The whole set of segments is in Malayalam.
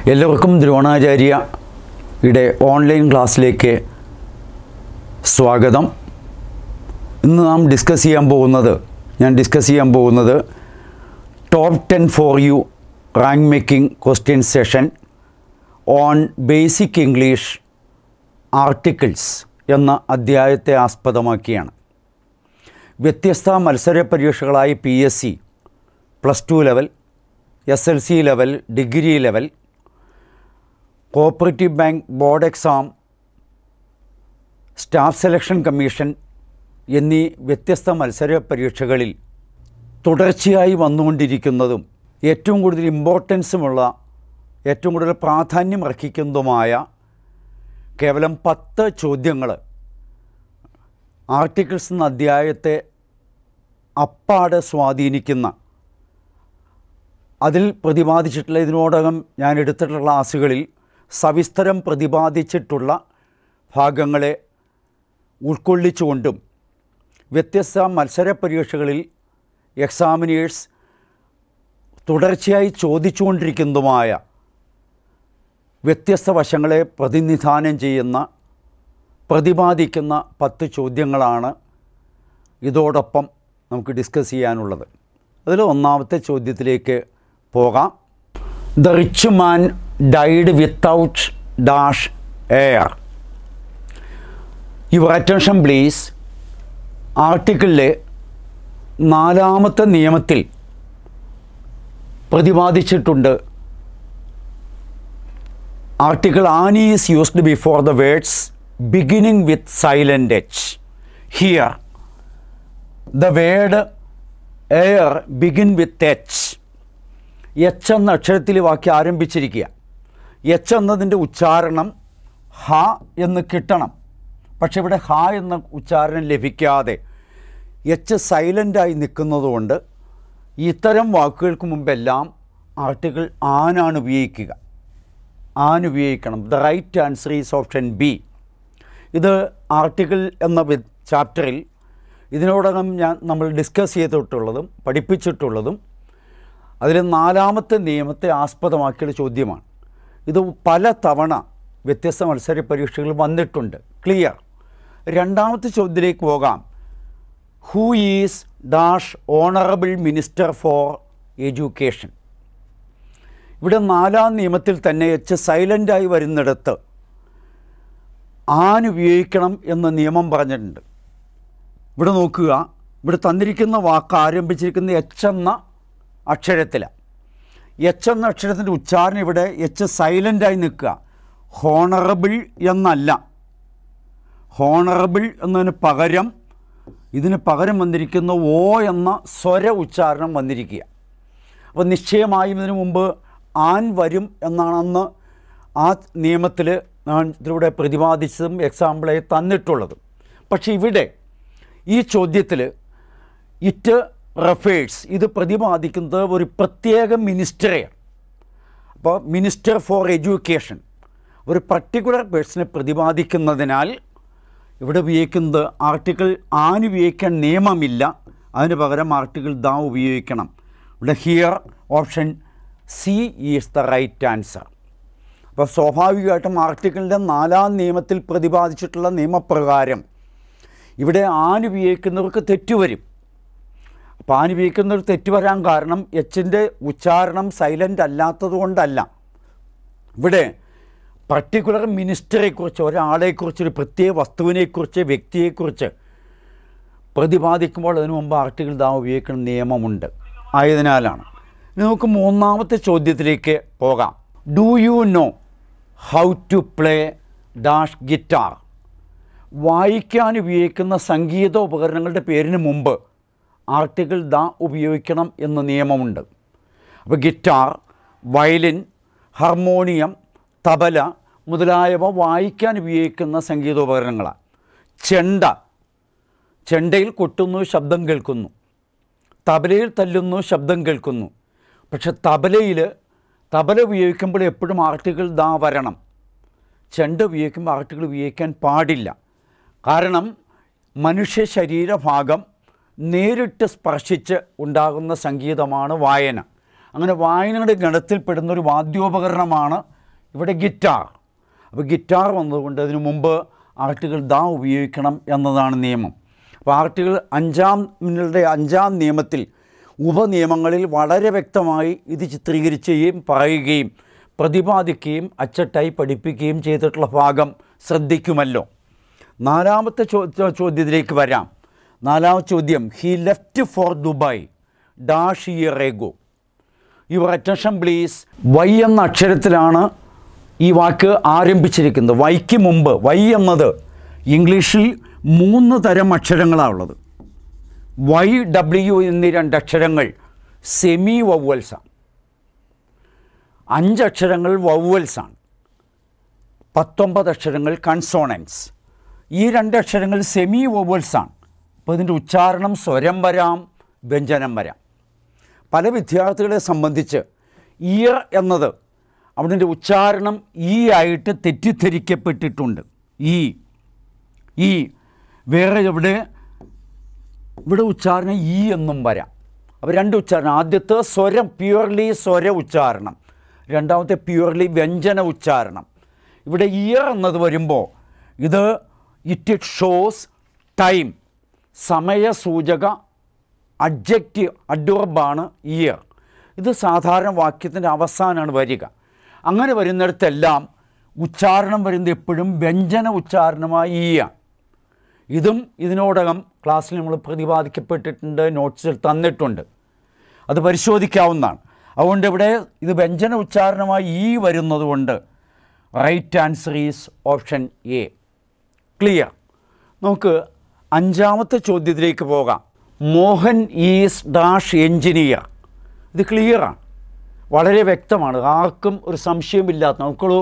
എല്ലാവർക്കും ദ്രോണാചാര്യയുടെ ഓൺലൈൻ ക്ലാസ്സിലേക്ക് സ്വാഗതം ഇന്ന് നാം ഡിസ്കസ് ചെയ്യാൻ പോകുന്നത് ഞാൻ ഡിസ്കസ് ചെയ്യാൻ പോകുന്നത് top ten for you rank making question session on basic English articles എന്ന അധ്യായത്തെ ആസ്പദമാക്കിയാണ് വ്യത്യസ്ത മത്സര പരീക്ഷകളായി P S C plus two level S L C level degree level cooperative bank board exam staff selection commission എന്നീ വ്യത്യസ്ത മത്സര പരീക്ഷകളിൽ തുടർച്ചയായി വന്നുകൊണ്ടിരിക്കുന്നതും ഏറ്റവും കൂടുതൽ ഇമ്പോർട്ടൻസുമുള്ള ഏറ്റവും കൂടുതൽ പ്രാധാന്യം അർഹിക്കുന്നതുമായ കേവലം പത്ത് ചോദ്യങ്ങൾ ആർട്ടിക്കിൾസ് എന്ന അധ്യായത്തെ അപ്പാടെ സ്വാധീനിക്കുന്ന അതിൽ പ്രതിപാദിച്ചിട്ടുള്ള ഇതിനോടകം ഞാൻ എടുത്തിട്ടുള്ള ക്ലാസ്സുകളിൽ സവിസ്തരം പ്രതിപാദിച്ചിട്ടുള്ള ഭാഗങ്ങളെ ഉൾക്കൊള്ളിച്ചുകൊണ്ടും വ്യത്യസ്ത മത്സര പരീക്ഷകളിൽ എക്സാമിനേഴ്സ് തുടർച്ചയായി ചോദിച്ചുകൊണ്ടിരിക്കുന്നതുമായ വ്യത്യസ്ത വശങ്ങളെ പ്രതിനിധാനം ചെയ്യുന്ന പ്രതിപാദിക്കുന്ന പത്ത് ചോദ്യങ്ങളാണ് ഇതോടൊപ്പം നമുക്ക് ഡിസ്കസ് ചെയ്യാനുള്ളത് അതിൽ ഒന്നാമത്തെ ചോദ്യത്തിലേക്ക് പോകാം the rich man died without dash heir your attention please ആർട്ടിക്കിളിലെ നാലാമത്തെ നിയമത്തിൽ പ്രതിപാദിച്ചിട്ടുണ്ട് article an is used before the words beginning with silent H here the word heir begin with H H എന്ന അക്ഷരത്തിൽ വാക്യം ആരംഭിച്ചിരിക്കുക എച്ച് എന്നതിൻ്റെ ഉച്ചാരണം ഹ എന്ന് കിട്ടണം പക്ഷെ ഇവിടെ ഹ എന്ന ഉച്ചാരണം ലഭിക്കാതെ എച്ച് സൈലൻ്റായി നിൽക്കുന്നതുകൊണ്ട് ഇത്തരം വാക്കുകൾക്ക് മുമ്പെല്ലാം ആർട്ടിക്കിൾ ആനാണ് ഉപയോഗിക്കുക ആൻ ഉപയോഗിക്കണം the right answer is option B ഇത് ആർട്ടിക്കിൾ എന്ന വി- ചാപ്റ്ററിൽ ഇതിനോടകം ഞാൻ നമ്മൾ ഡിസ്കസ് ചെയ്തിട്ടുള്ളതും പഠിപ്പിച്ചിട്ടുള്ളതും അതിൽ നാലാമത്തെ നിയമത്തെ ആസ്പദമാക്കിയുള്ള ചോദ്യമാണ് ഇത് പല തവണ വ്യത്യസ്ത മത്സര പരീക്ഷകൾ വന്നിട്ടുണ്ട് ക്ലിയർ രണ്ടാമത്തെ ചോദ്യത്തിലേക്ക് പോകാം who is dash honourable minister for education ഇവിടെ നാലാം നിയമത്തിൽ തന്നെ എച്ച് സൈലൻ്റായി വരുന്നിടത്ത് ആൻ ഉപയോഗിക്കണം എന്ന് നിയമം പറഞ്ഞിട്ടുണ്ട് ഇവിടെ നോക്കുക ഇവിടെ തന്നിരിക്കുന്ന വാക്ക് ആരംഭിച്ചിരിക്കുന്ന എച്ച് എന്ന അക്ഷരത്തിലാണ് എച്ച് എന്ന അക്ഷരത്തിൻ്റെ ഉച്ചാരണം ഇവിടെ എച്ച് സൈലൻ്റായി നിൽക്കുക ഹോണറബിൾ എന്നല്ല ഹോണറബിൾ എന്നതിന് പകരം ഇതിന് പകരം വന്നിരിക്കുന്ന ഓ എന്ന സ്വര ഉച്ചാരണം വന്നിരിക്കുക അപ്പോൾ നിശ്ചയമായും ഇതിനു മുമ്പ് ആൻ വരും എന്നാണ് അന്ന് ആ നിയമത്തിൽ ഞാൻ ഇതിലൂടെ പ്രതിപാദിച്ചതും എക്സാമ്പിളായി തന്നിട്ടുള്ളതും പക്ഷേ ഇവിടെ ഈ ചോദ്യത്തിൽ ഇറ്റ് റെഫേഴ്സ് ഇത് പ്രതിപാദിക്കുന്നത് ഒരു പ്രത്യേക മിനിസ്റ്ററെയാണ് അപ്പോൾ മിനിസ്റ്റർ ഫോർ എഡ്യൂക്കേഷൻ ഒരു പർട്ടിക്കുലർ പേഴ്സണെ പ്രതിപാദിക്കുന്നതിനാൽ ഇവിടെ ഉപയോഗിക്കുന്നത് ആർട്ടിക്കിൾ ആൻ ഉപയോഗിക്കാൻ നിയമമില്ല അതിന് പകരം ആർട്ടിക്കിൾ ദ ഉപയോഗിക്കണം ഇവിടെ here option C is the right answer അപ്പോൾ സ്വാഭാവികമായിട്ടും ആർട്ടിക്കിളിൻ്റെ നാലാം നിയമത്തിൽ പ്രതിപാദിച്ചിട്ടുള്ള നിയമപ്രകാരം ഇവിടെ ആൻ ഉപയോഗിക്കുന്നവർക്ക് തെറ്റുവരും അപ്പോൾ ആൻ ഉപയോഗിക്കുന്നവർ തെറ്റ് വരാൻ കാരണം എച്ചിൻ്റെ ഉച്ചാരണം സൈലൻ്റ് അല്ലാത്തത് കൊണ്ടല്ല ഇവിടെ പർട്ടിക്കുലർ മിനിസ്റ്ററെക്കുറിച്ച് ഒരാളെക്കുറിച്ച് ഒരു പ്രത്യേക വസ്തുവിനെക്കുറിച്ച് വ്യക്തിയെക്കുറിച്ച് പ്രതിപാദിക്കുമ്പോൾ അതിനു മുമ്പ് ആർട്ടിക്കിൾ ദാ ഉപയോഗിക്കുന്ന നിയമമുണ്ട് ആയതിനാലാണ് ഇനി നമുക്ക് മൂന്നാമത്തെ ചോദ്യത്തിലേക്ക് പോകാം do you know how to play dash guitar വായിക്കാൻ ഉപയോഗിക്കുന്ന സംഗീത ഉപകരണങ്ങളുടെ പേരിന് മുമ്പ് ആർട്ടിക്കിൾ ദ ഉപയോഗിക്കണം എന്ന നിയമമുണ്ട് അപ്പോൾ ഗിറ്റാർ വയലിൻ ഹാർമോണിയം തബല മുതലായവ വായിക്കാൻ ഉപയോഗിക്കുന്ന സംഗീതോപകരണങ്ങളാണ് ചെണ്ട ചെണ്ടയിൽ കൊട്ടുന്നു ശബ്ദം കേൾക്കുന്നു തബലയിൽ തല്ലുന്നു ശബ്ദം കേൾക്കുന്നു പക്ഷെ തബലയിൽ തബല ഉപയോഗിക്കുമ്പോൾ എപ്പോഴും ആർട്ടിക്കിൾ ദാ വരണം ചെണ്ട ഉപയോഗിക്കുമ്പോൾ ആർട്ടിക്കിൾ ഉപയോഗിക്കാൻ പാടില്ല കാരണം മനുഷ്യ ശരീരഭാഗം നേരിട്ട് സ്പർശിച്ച് ഉണ്ടാകുന്ന സംഗീതമാണ് വായന അങ്ങനെ വായനയുടെ ഗണത്തിൽപ്പെടുന്ന ഒരു വാദ്യോപകരണമാണ് ഇവിടെ ഗിറ്റാർ അപ്പോൾ ഗിറ്റാർ വന്നതുകൊണ്ട് അതിനു മുമ്പ് ആർട്ടിക്കിൾ ദാ ഉപയോഗിക്കണം എന്നതാണ് നിയമം അപ്പോൾ ആർട്ടിക്കിൾ അഞ്ചാം മിനിയുടെ അഞ്ചാം നിയമത്തിൽ ഉപനിയമങ്ങളിൽ വളരെ വ്യക്തമായി ഇത് ചിത്രീകരിക്കുകയും പറയുകയും പ്രതിപാദിക്കുകയും അച്ചട്ടായി പഠിപ്പിക്കുകയും ചെയ്തിട്ടുള്ള ഭാഗം ശ്രദ്ധിക്കുമല്ലോ നാലാമത്തെ ചോ- ചോ- ചോദ്യത്തിലേക്ക് വരാം നാലാമത്തെ ചോദ്യം he left for Dubai dash year ago your attention please Y എന്ന അക്ഷരത്തിലാണ് ഈ വാക്ക് ആരംഭിച്ചിരിക്കുന്നത് വൈക്ക് മുമ്പ് വൈ എന്നത് ഇംഗ്ലീഷിൽ മൂന്ന് തരം അക്ഷരങ്ങളാണ് ഉള്ളത് വൈ ഡബ്ല്യു എന്നീ രണ്ട് അക്ഷരങ്ങൾ സെമി വവ്വൽസാണ് അഞ്ച് അക്ഷരങ്ങൾ വവ്വൽസാണ് പത്തൊമ്പത് അക്ഷരങ്ങൾ കൺസോണൻസ് ഈ രണ്ട് അക്ഷരങ്ങൾ സെമി വവ്വൽസാണ് അപ്പോൾ ഇതിൻ്റെ ഉച്ചാരണം സ്വരം വരാം വ്യഞ്ജനം വരാം പല വിദ്യാർത്ഥികളെ സംബന്ധിച്ച് ഇയർ എന്നത് അവിടെ ഉച്ചാരണം ഈ ആയിട്ട് തെറ്റിദ്ധരിക്കപ്പെട്ടിട്ടുണ്ട് ഈ ഈ വേറെ ഇവിടെ ഇവിടെ ഉച്ചാരണം ഈ എന്നും വരാം അപ്പോൾ രണ്ട് ഉച്ചാരണം ആദ്യത്തെ സ്വരം പ്യുവർലി സ്വര ഉച്ചാരണം രണ്ടാമത്തെ പ്യുവർലി വ്യഞ്ജന ഉച്ചാരണം ഇവിടെ ഇയർ എന്നത് വരുമ്പോൾ ഇത് ഇറ്റ് ഇറ്റ് ഷോസ് ടൈം സമയസൂചക അഡ്ജക്റ്റീവ് അഡ്വർബാണ് ഇയർ ഇത് സാധാരണ വാക്യത്തിൻ്റെ അവസാനമാണ് വരിക അങ്ങനെ വരുന്നിടത്തെല്ലാം ഉച്ചാരണം വരുന്നത് എപ്പോഴും വ്യഞ്ജന ഉച്ചാരണമായി ഈയാണ് ഇതും ഇതിനോടകം ക്ലാസ്സിൽ നമ്മൾ പ്രതിപാദിക്കപ്പെട്ടിട്ടുണ്ട് നോട്ട്സിൽ തന്നിട്ടുണ്ട് അത് പരിശോധിക്കാവുന്നതാണ് അതുകൊണ്ട് ഇവിടെ ഇത് വ്യഞ്ജന ഉച്ചാരണമായി ഈ വരുന്നത് കൊണ്ട് right answer is option A clear നമുക്ക് അഞ്ചാമത്തെ ചോദ്യത്തിലേക്ക് പോകാം മോഹൻ ഈസ് ഡാഷ് എഞ്ചിനീയർ ഇത് ക്ലിയറാണ് വളരെ വ്യക്തമാണ് ആർക്കും ഒരു സംശയമില്ലാത്ത നമുക്കുള്ളൂ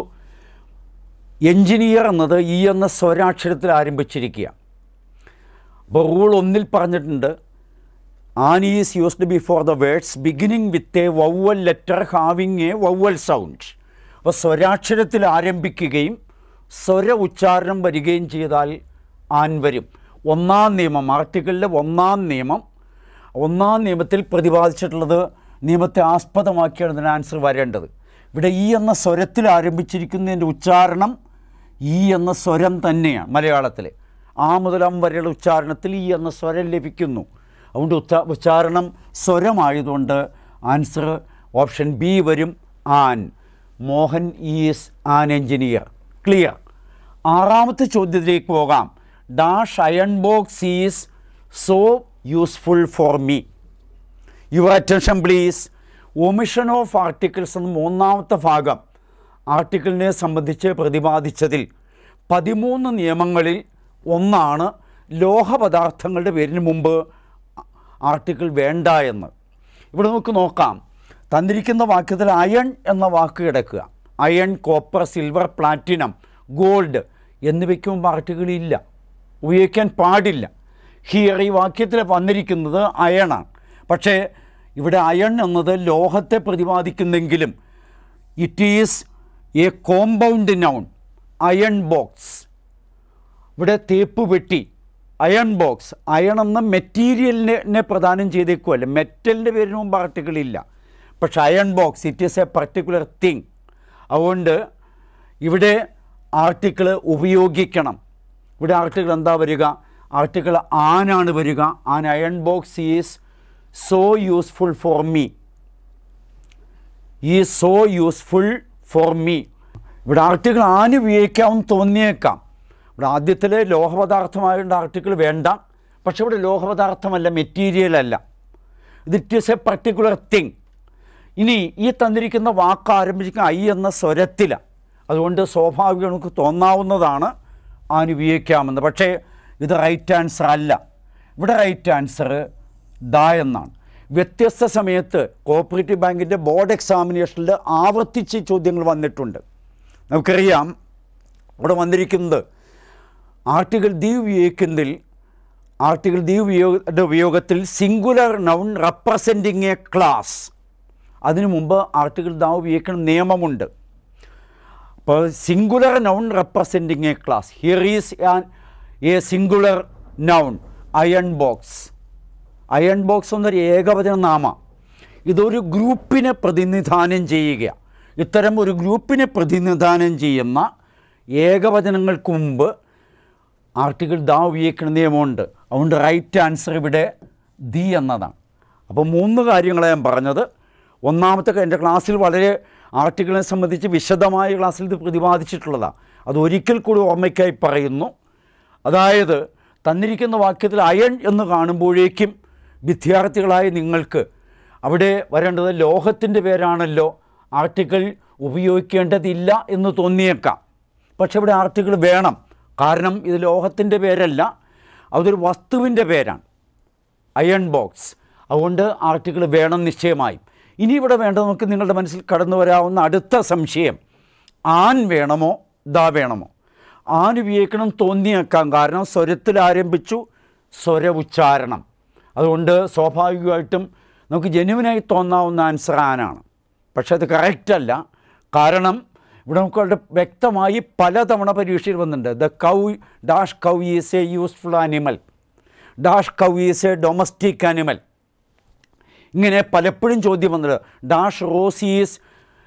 എഞ്ചിനീയർ എന്നത് ഈ എന്ന സ്വരാക്ഷരത്തിൽ ആരംഭിച്ചിരിക്കുക അപ്പോൾ റൂൾ ഒന്നിൽ പറഞ്ഞിട്ടുണ്ട് an is used before the words beginning with a vowel letter having a vowel sound അപ്പോൾ സ്വരാക്ഷരത്തിൽ ആരംഭിക്കുകയും സ്വര ഉച്ചാരണം വരികയും ചെയ്താൽ ആൻ വരും ഒന്നാം നിയമം ആർട്ടിക്കിളിലെ ഒന്നാം നിയമം ഒന്നാം നിയമത്തിൽ പ്രതിപാദിച്ചിട്ടുള്ളത് നിയമത്തെ ആസ്പദമാക്കിയാണ് ഇതിന് ആൻസർ വരേണ്ടത് ഇവിടെ ഈ എന്ന സ്വരത്തിൽ ആരംഭിച്ചിരിക്കുന്നതിൻ്റെ ഉച്ചാരണം ഈ എന്ന സ്വരം തന്നെയാണ് മലയാളത്തിൽ ആ മുതലം വരെയുള്ള ഉച്ചാരണത്തിൽ ഈ എന്ന സ്വരം ലഭിക്കുന്നു അതുകൊണ്ട് ഉച്ച ഉച്ചാരണം സ്വരമായതുകൊണ്ട് ആൻസർ ഓപ്ഷൻ ബി വരും an Mohan is an engineer clear ആറാമത്തെ ചോദ്യത്തിലേക്ക് പോകാം dash iron box is so useful for me your attention please omission of articles എന്ന മൂന്നാമത്തെ ഭാഗം ആർട്ടിക്കിളിനെ സംബന്ധിച്ച് പ്രതിപാദിച്ചതിൽ പതിമൂന്ന് നിയമങ്ങളിൽ ഒന്നാണ് ലോഹപദാർത്ഥങ്ങളുടെ പേരിന് മുമ്പ് ആർട്ടിക്കിൾ വേണ്ട എന്ന് ഇവിടെ നമുക്ക് നോക്കാം തന്നിരിക്കുന്ന വാക്യത്തിൽ അയൺ എന്ന വാക്ക് കിടക്കുക iron copper silver platinum gold എന്നിവയ്ക്ക് മുമ്പ് ആർട്ടിക്കിൾ ഇല്ല ഉപയോഗിക്കാൻ പാടില്ല ഹിയർ ഈ വാക്യത്തിൽ വന്നിരിക്കുന്നത് അയണാണ് പക്ഷേ ഇവിടെ അയൺ എന്നത് ലോഹത്തെ പ്രതിപാദിക്കുന്നെങ്കിലും it is a compound noun iron box ഇവിടെ തേപ്പ് പെട്ടി അയൺ ബോക്സ് അയൺ എന്ന മെറ്റീരിയലിനെ പ്രദാനം ചെയ്തേക്കുമല്ല മെറ്റലിൻ്റെ പേരിന് മുമ്പ് ആർട്ടിക്കിൾ ഇല്ല പക്ഷെ iron box it is a particular thing അതുകൊണ്ട് ഇവിടെ ആർട്ടിക്കിൾ ഉപയോഗിക്കണം ഇവിടെ ആർട്ടിക്കിൾ എന്താ വരിക ആർട്ടിക്കിൾ ആനാണ് വരിക an iron box is so useful for me ഈ സോ യൂസ്ഫുൾ ഫോർ മീ ഇവിടെ ആർട്ടിക്കിൾ ആന് ഉപയോഗിക്കാമെന്ന് തോന്നിയേക്കാം ഇവിടെ ആദ്യത്തിലെ ലോഹപദാർത്ഥമായതുകൊണ്ട് ആർട്ടിക്കിൾ വേണ്ട പക്ഷെ ഇവിടെ ലോഹപദാർത്ഥമല്ല മെറ്റീരിയൽ അല്ല ഇത് it is a particular thing ഇനി ഈ തന്നിരിക്കുന്ന വാക്ക് ആരംഭിക്കുന്ന ഐ എന്ന സ്വരത്തിലാണ് അതുകൊണ്ട് സ്വാഭാവികം നമുക്ക് തോന്നാവുന്നതാണ് ആന് ഉപയോഗിക്കാമെന്ന് പക്ഷേ ഇത് റൈറ്റ് ആൻസർ അല്ല ഇവിടെ റൈറ്റ് ആൻസർ ദ എന്നാണ് വ്യത്യസ്ത സമയത്ത് കോപ്പറേറ്റീവ് ബാങ്കിൻ്റെ ബോർഡ് എക്സാമിനേഷനിൽ ആവർത്തിച്ച് ചോദ്യങ്ങൾ വന്നിട്ടുണ്ട് നമുക്കറിയാം ഇവിടെ വന്നിരിക്കുന്നത് ആർട്ടിക്കിൾ ദി ഉപയോഗിക്കുന്നതിൽ ആർട്ടിക്കിൾ ദി ഉപയോഗ ഉപയോഗത്തിൽ singular noun representing a class അതിനു മുമ്പ് ആർട്ടിക്കിൾ ദാ ഉപയോഗിക്കുന്ന നിയമമുണ്ട് അപ്പോൾ singular noun representing a class here is an a singular noun iron box iron box എന്നൊരു ഏകവചന നാമ ഇതൊരു ഗ്രൂപ്പിനെ പ്രതിനിധാനം ചെയ്യുക ഇത്തരം ഒരു ഗ്രൂപ്പിനെ പ്രതിനിധാനം ചെയ്യുന്ന ഏകവചനങ്ങൾക്ക് മുമ്പ് ആർട്ടിക്കിൾ ദാ ഉപയോഗിക്കുന്ന നിയമമുണ്ട് അതുകൊണ്ട് റൈറ്റ് ആൻസർ ഇവിടെ ദി എന്നതാണ് അപ്പോൾ മൂന്ന് കാര്യങ്ങളെ ഞാൻ പറഞ്ഞത് ഒന്നാമത്തെ കാര്യം എൻ്റെ ക്ലാസ്സിൽ വളരെ ആർട്ടിക്കിളിനെ സംബന്ധിച്ച് വിശദമായ ക്ലാസ്സിൽ ഇത് പ്രതിപാദിച്ചിട്ടുള്ളതാണ് അത് ഒരിക്കൽ കൂടി ഓർമ്മയ്ക്കായി പറയുന്നു അതായത് തന്നിരിക്കുന്ന വാക്യത്തിൽ അയൺ എന്ന് കാണുമ്പോഴേക്കും വിദ്യാർത്ഥികളായ നിങ്ങൾക്ക് അവിടെ വരേണ്ടത് ലോഹത്തിൻ്റെ പേരാണല്ലോ ആർട്ടിക്കിൾ ഉപയോഗിക്കേണ്ടതില്ല എന്ന് തോന്നിയേക്കാം പക്ഷെ ഇവിടെ ആർട്ടിക്കിൾ വേണം കാരണം ഇത് ലോഹത്തിൻ്റെ പേരല്ല അതൊരു വസ്തുവിൻ്റെ പേരാണ് അയൺ ബോക്സ് അതുകൊണ്ട് ആർട്ടിക്കിൾ വേണം നിശ്ചയമായും ഇനി ഇവിടെ വേണ്ടത് നമുക്ക് നിങ്ങളുടെ മനസ്സിൽ കടന്നു വരാവുന്ന അടുത്ത സംശയം ആൻ വേണമോ ദാ വേണമോ ആൻ ഉപയോഗിക്കണം തോന്നിയേക്കാം കാരണം സ്വരത്തിൽ ആരംഭിച്ചു സ്വര ഉച്ചാരണം അതുകൊണ്ട് സ്വാഭാവികമായിട്ടും നമുക്ക് ജനുവിനായി തോന്നാവുന്ന ആൻസർ ആനാണ് പക്ഷേ അത് കറക്റ്റല്ല കാരണം ഇവിടെ നമുക്ക് വളരെ വ്യക്തമായി പലതവണ പരീക്ഷയിൽ വന്നിട്ടുണ്ട് the cow dash cow is a useful animal dash cow is a domestic animal ഇങ്ങനെ പലപ്പോഴും ചോദ്യം വന്നത് dash rose is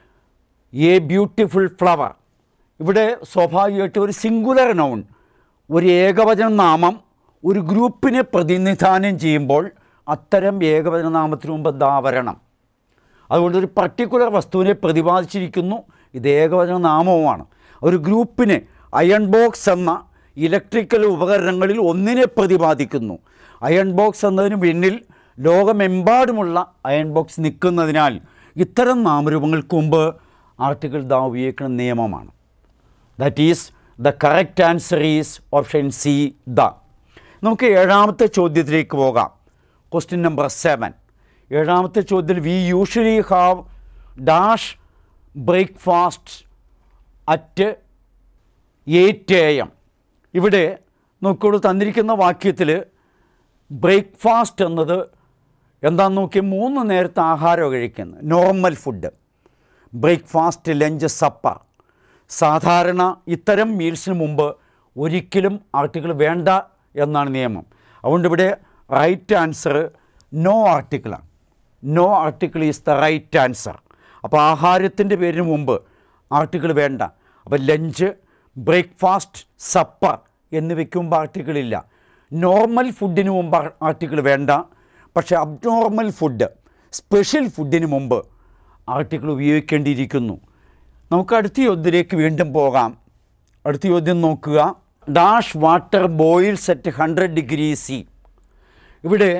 a beautiful flower ഇവിടെ സ്വാഭാവികമായിട്ട് ഒരു സിംഗുലർ നൗൺ ഒരു ഏകവചന നാമം ഒരു ഗ്രൂപ്പിനെ പ്രതിനിധാനം ചെയ്യുമ്പോൾ അത്തരം ഏകവചന നാമത്തിന് മുമ്പ് ദാവരണം അതുകൊണ്ട് ഒരു പർട്ടിക്കുലർ വസ്തുവിനെ പ്രതിപാദിച്ചിരിക്കുന്നു ഇത് ഏകവചന നാമവുമാണ് ഒരു ഗ്രൂപ്പിനെ അയൺ ബോക്സ് എന്ന ഇലക്ട്രിക്കൽ ഉപകരണങ്ങളിൽ ഒന്നിനെ പ്രതിപാദിക്കുന്നു അയൺ ബോക്സ് എന്നതിന് പിന്നിൽ ലോകമെമ്പാടുമുള്ള അയൺ ബോക്സ് നിൽക്കുന്നതിനാൽ ഇത്തരം നാമരൂപങ്ങൾക്ക് മുമ്പ് ആർട്ടിക്കിൾ ദാ ഉപയോഗിക്കുന്ന നിയമമാണ് that is the correct answer is option C the നമുക്ക് ഏഴാമത്തെ ചോദ്യത്തിലേക്ക് പോകാം ക്വസ്റ്റ്യൻ നമ്പർ സെവൻ ഏഴാമത്തെ ചോദ്യത്തിൽ we usually have dash breakfast at eight a m ഇവിടെ നോക്കിയോളൂ തന്നിരിക്കുന്ന വാക്യത്തിൽ ബ്രേക്ക്ഫാസ്റ്റ് എന്നത് എന്താണെന്ന് നോക്കി മൂന്ന് നേരത്തെ ആഹാരം കഴിക്കുന്നത് normal food breakfast lunch supper സാധാരണ ഇത്തരം മീൽസിന് മുമ്പ് ഒരിക്കലും ആർട്ടിക്കിൾ വേണ്ട എന്നാണ് നിയമം അതുകൊണ്ട് ഇവിടെ റൈറ്റ് ആൻസർ നോ ആർട്ടിക്കിളാണ് no article is the right answer അപ്പോൾ ആഹാരത്തിൻ്റെ പേരിന് മുമ്പ് ആർട്ടിക്കിൾ വേണ്ട അപ്പോൾ ലഞ്ച് ബ്രേക്ക്ഫാസ്റ്റ് സപ്പർ എന്നിവയ്ക്ക് മുമ്പ് ആർട്ടിക്കിളില്ല നോർമൽ ഫുഡിന് മുമ്പ് ആർട്ടിക്കിൾ വേണ്ട പക്ഷേ അബ്നോർമൽ ഫുഡ് സ്പെഷ്യൽ ഫുഡിന് മുമ്പ് ആർട്ടിക്കിൾ ഉപയോഗിക്കേണ്ടിയിരിക്കുന്നു നമുക്ക് അടുത്ത ചോദ്യത്തിലേക്ക് വീണ്ടും പോകാം അടുത്ത ചോദ്യം നോക്കുക dash water boils at hundred degree C ഇവിടെ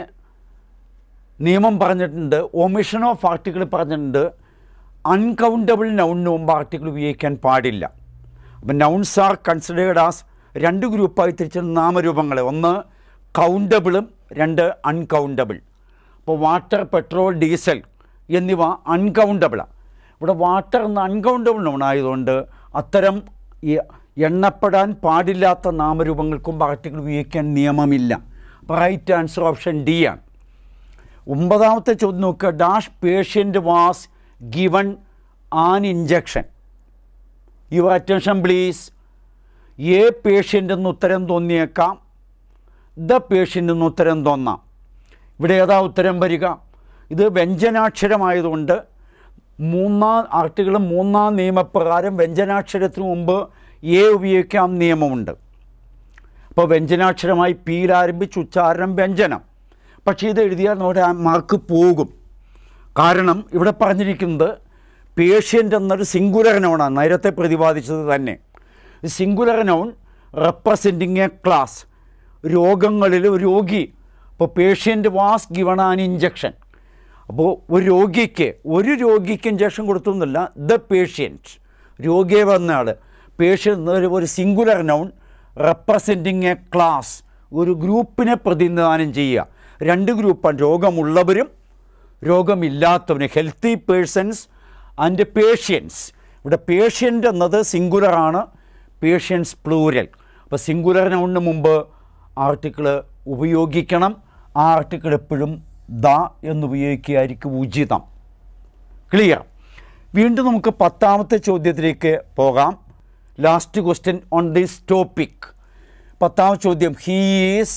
നിയമം പറഞ്ഞിട്ടുണ്ട് ഒമിഷൻ ഓഫ് ആർട്ടിക്കിൾ പറഞ്ഞിട്ടുണ്ട് അൺകൗണ്ടബിൾ നൗണിന് മുമ്പ് ആർട്ടിക്കിൾ ഉപയോഗിക്കാൻ പാടില്ല അപ്പം നൗൺസ് ആർ കൺസിഡേർഡ് ആസ് രണ്ട് ഗ്രൂപ്പായി തിരിച്ച നാമരൂപങ്ങൾ ഒന്ന് കൗണ്ടബിളും രണ്ട് അൺകൗണ്ടബിൾ അപ്പോൾ വാട്ടർ പെട്രോൾ ഡീസൽ എന്നിവ അൺകൗണ്ടബിളാണ് ഇവിടെ വാട്ടർ എന്ന അൺകൗണ്ടബിൾ നൗൺ ആയതുകൊണ്ട് അത്തരം ഈ എണ്ണപ്പെടാൻ പാടില്ലാത്ത നാമരൂപങ്ങൾക്കും ആർട്ടിക്കിൾ ഉപയോഗിക്കാൻ നിയമമില്ല അപ്പോൾ റൈറ്റ് ആൻസർ ഓപ്ഷൻ ഡി ആണ് ഒമ്പതാമത്തെ ചോദ്യം നോക്കുക dash patient was given an injection your attention please a patient എന്ന് ഉത്തരം തോന്നിയേക്കാം ദ പേഷ്യൻ്റ് എന്ന് ഉത്തരം തോന്നാം ഇവിടെ ഏതാ ഉത്തരം വരിക ഇത് വ്യഞ്ജനാക്ഷരമായതുകൊണ്ട് മൂന്നാം ആർട്ടിക്കിൾ മൂന്നാം നിയമപ്രകാരം വ്യഞ്ജനാക്ഷരത്തിന് മുമ്പ് എ ഉപയോഗിക്കാം നിയമമുണ്ട് അപ്പോൾ വ്യഞ്ജനാക്ഷരമായി പിയിൽ ആരംഭിച്ച് ഉച്ചാരണം വ്യഞ്ജനം പക്ഷേ ഇത് എഴുതിയാൽ നമ്മുടെ ആ മാർക്ക് പോകും കാരണം ഇവിടെ പറഞ്ഞിരിക്കുന്നത് പേഷ്യൻ്റ് എന്നൊരു സിംഗുലർ നൗണാണ് നേരത്തെ പ്രതിപാദിച്ചത് തന്നെ singular noun representing a class രോഗങ്ങളിൽ ഒരു രോഗി ഇപ്പോൾ patient was given an injection അപ്പോൾ ഒരു രോഗിക്ക് ഒരു രോഗിക്ക് ഇഞ്ചക്ഷൻ കൊടുത്തു എന്നല്ല ദ പേഷ്യൻറ്റ് രോഗിയെ വന്ന ആൾ പേഷ്യൻ്റ് എന്നൊരു ഒരു singular noun representing a class ഒരു ഗ്രൂപ്പിനെ പ്രതിനിധാനം ചെയ്യുക രണ്ട് ഗ്രൂപ്പാണ് രോഗമുള്ളവരും രോഗമില്ലാത്തവരും ഹെൽത്തി പേഴ്സൺസ് ആൻഡ് പേഷ്യൻസ് ഇവിടെ പേഷ്യൻ്റ് എന്നത് സിംഗുലറാണ് പേഷ്യൻസ് പ്ലൂരൽ അപ്പോൾ സിംഗുലർ നൗണിന് മുമ്പ് ആർട്ടിക്കിൾ ഉപയോഗിക്കണം ആ ആർട്ടിക്കിൾ എപ്പോഴും ദ എന്ന് ഉപയോഗിക്കുകയായിരിക്കും ഉചിതം ക്ലിയർ വീണ്ടും നമുക്ക് പത്താമത്തെ ചോദ്യത്തിലേക്ക് പോകാം last question on this topic പത്താമത്തെ ചോദ്യം he is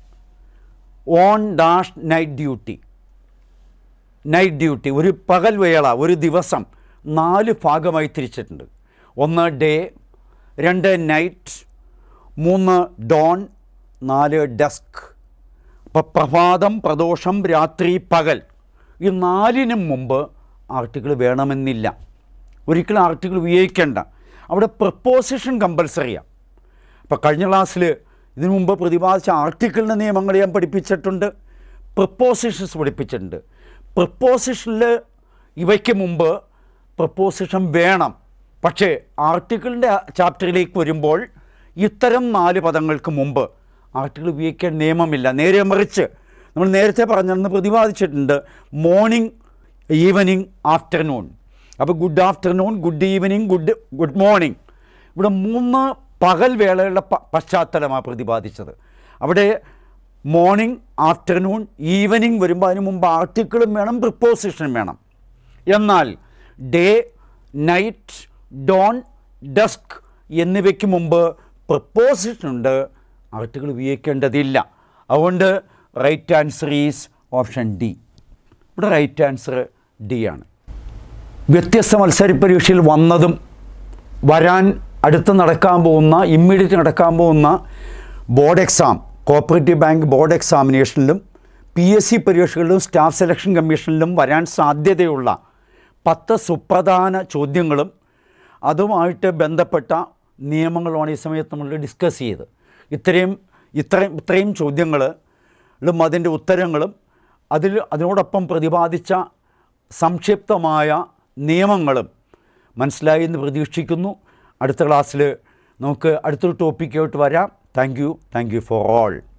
on dash night duty night duty ഒരു പകൽ വേള ഒരു ദിവസം നാല് ഭാഗമായി തിരിച്ചിട്ടുണ്ട് ഒന്ന് ഡേ രണ്ട് നൈറ്റ് മൂന്ന് ഡോൺ നാല് ഡസ്ക് അപ്പം പ്രഭാതം പ്രദോഷം രാത്രി പകൽ ഈ നാലിനും മുമ്പ് ആർട്ടിക്കിൾ വേണമെന്നില്ല ഒരിക്കലും ആർട്ടിക്കിൾ ഉപയോഗിക്കേണ്ട അവിടെ പ്രപ്പോസിഷൻ കമ്പൽസറിയാണ് അപ്പോൾ കഴിഞ്ഞ ക്ലാസ്സിൽ ഇതിനു മുമ്പ് പ്രതിപാദിച്ച ആർട്ടിക്കിളിൻ്റെ നിയമങ്ങൾ ഞാൻ പഠിപ്പിച്ചിട്ടുണ്ട് പ്രപ്പോസിഷൻസ് പഠിപ്പിച്ചിട്ടുണ്ട് പ്രപ്പോസിഷനിൽ ഇവയ്ക്ക് മുമ്പ് പ്രപ്പോസിഷൻ വേണം പക്ഷേ ആർട്ടിക്കിളിൻ്റെ ചാപ്റ്ററിലേക്ക് വരുമ്പോൾ ഇത്തരം നാല് പദങ്ങൾക്ക് മുമ്പ് ആർട്ടിക്കിൾ ഉപയോഗിക്കാൻ നിയമമില്ല നേരെ മറിച്ച് നമ്മൾ നേരത്തെ പറഞ്ഞെന്ന് പ്രതിപാദിച്ചിട്ടുണ്ട് മോർണിംഗ് ഈവനിങ് ആഫ്റ്റർനൂൺ അപ്പോൾ good afternoon good evening good good morning ഇവിടെ മൂന്ന് പകൽ വേളകളുടെ പ- പശ്ചാത്തലമാണ് പ്രതിപാദിച്ചത് അവിടെ മോർണിംഗ് ആഫ്റ്റർനൂൺ ഈവനിങ് വരുമ്പോൾ അതിന് മുമ്പ് ആർട്ടിക്കിളും വേണം പ്രിപ്പോസിഷനും വേണം എന്നാൽ ഡേ നൈറ്റ് ഡോൺ ഡസ്ക് എന്നിവയ്ക്ക് മുമ്പ് പ്രപ്പോസിഷൻ ഉണ്ട് ആർട്ടിക്കിൾ ഉപയോഗിക്കേണ്ടതില്ല അതുകൊണ്ട് right answer is option D ഇവിടെ റൈറ്റ് ആൻസർ ഡി ആണ് വ്യത്യസ്ത മത്സര പരീക്ഷയിൽ വന്നതും വരാൻ അടുത്ത് നടക്കാൻ പോകുന്ന ഇമ്മീഡിയറ്റ് നടക്കാൻ പോകുന്ന board exam cooperative bank board എക്സാമിനേഷനിലും പി എസ് സി പരീക്ഷകളിലും സ്റ്റാഫ് സെലക്ഷൻ കമ്മീഷനിലും വരാൻ സാധ്യതയുള്ള പത്ത് സുപ്രധാന ചോദ്യങ്ങളും അതുമായിട്ട് ബന്ധപ്പെട്ട നിയമങ്ങളുമാണ് ഈ സമയത്ത് നമ്മൾ ഡിസ്കസ് ചെയ്ത് ഇത്രയും ഇത്രയും ഇത്രയും ചോദ്യങ്ങളും അതിൻ്റെ ഉത്തരങ്ങളും അതിൽ അതിനോടൊപ്പം പ്രതിപാദിച്ച സംക്ഷിപ്തമായ നിയമങ്ങളും മനസ്സിലായി എന്ന് പ്രതീക്ഷിക്കുന്നു അടുത്ത ക്ലാസ്സിൽ നമുക്ക് അടുത്തൊരു ടോപ്പിക്കായിട്ട് വരാം thank you thank you for all